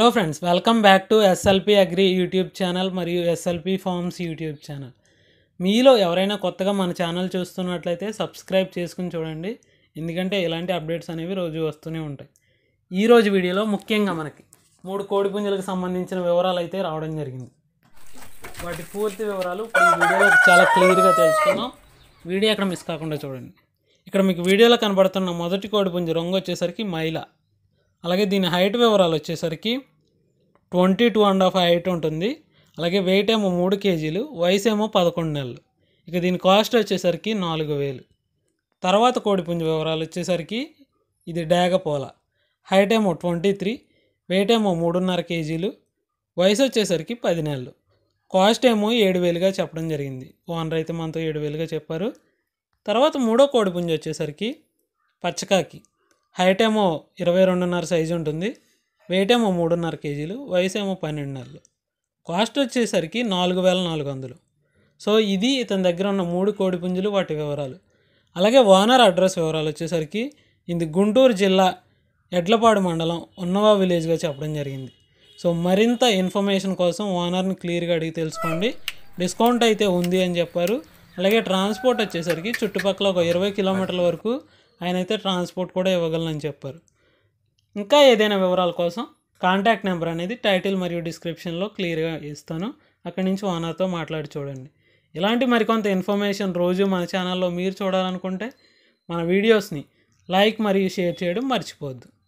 hello friends welcome back to SLP agri YouTube channel మరియు SLP farms YouTube channel మీలో ఎవరైనా కొత్తగా మన ఛానల్ చూస్తున్నట్లయితే సబ్స్క్రైబ్ చేసుకుని చూడండి ఎందుకంటే ఇలాంటి అప్డేట్స్ అనేవి రోజు వస్తూనే ఉంటాయి ఈ రోజు వీడియోలో ముఖ్యంగా మనకి మూడు కోడిపుంజులకు సంబంధించిన వివరాలు అయితే రావడం జరిగింది వాటి పూర్తి వివరాలు ఇప్పుడు ఈ వీడియోలో చాలా క్లియర్గా తెలుసుకుందాం వీడియో అక్కడ మిస్ కాకుండా చూడండి ఇక్కడ మీకు వీడియోలో కనబడుతున్న మొదటి కోడిపుంజు రంగు వచ్చేసరికి మైల అలాగే దీని హైట్ వివరాలు వచ్చేసరికి twenty two and half height ఉంటుంది అలాగే వెయిట్ ఏమో మూడు కేజీలు వయసు ఏమో పదకొండు నెలలు ఇక దీని కాస్ట్ వచ్చేసరికి నాలుగు వేలు తర్వాత కోడిపుంజు వివరాలు వచ్చేసరికి ఇది డేగపోల హైట్ ఏమో ట్వంటీ త్రీ వెయిట్ ఏమో మూడున్నర కేజీలు వయసు వచ్చేసరికి పది నెలలు కాస్ట్ ఏమో ఏడు వేలుగా చెప్పడం జరిగింది ఓనర్ అయితే మనతో ఏడు వేలుగా చెప్పారు తర్వాత మూడో కోడిపుంజు వచ్చేసరికి పచ్చకాకి హైట్ ఏమో ఇరవై రెండున్నర సైజు ఉంటుంది వెయిట్ ఏమో మూడున్నర కేజీలు వయసు ఏమో పన్నెండు నెలలు కాస్ట్ వచ్చేసరికి నాలుగు వేల నాలుగు వందలు సో ఇది ఇతని దగ్గర ఉన్న మూడు కోడిపుంజులు వాటి వివరాలు అలాగే ఓనర్ అడ్రస్ వివరాలు వచ్చేసరికి ఇది గుంటూరు జిల్లా ఎడ్లపాడు మండలం ఉన్నవా విలేజ్గా చెప్పడం జరిగింది సో మరింత ఇన్ఫర్మేషన్ కోసం ఓనర్ని క్లియర్గా అడిగి తెలుసుకోండి డిస్కౌంట్ అయితే ఉంది అని చెప్పారు అలాగే ట్రాన్స్పోర్ట్ వచ్చేసరికి చుట్టుపక్కల ఒక ఇరవై కిలోమీటర్ల వరకు ఆయన అయితే ట్రాన్స్పోర్ట్ కూడా ఇవ్వగలనని చెప్పారు ఇంకా ఏదైనా వివరాల కోసం కాంటాక్ట్ నెంబర్ అనేది టైటిల్ మరియు డిస్క్రిప్షన్లో క్లియర్గా ఇస్తాను అక్కడి నుంచి ఓనర్తో మాట్లాడి చూడండి ఇలాంటి మరికొంత ఇన్ఫర్మేషన్ రోజు మన ఛానల్లో మీరు చూడాలనుకుంటే మన వీడియోస్ని లైక్ మరియు షేర్ చేయడం మర్చిపోవద్దు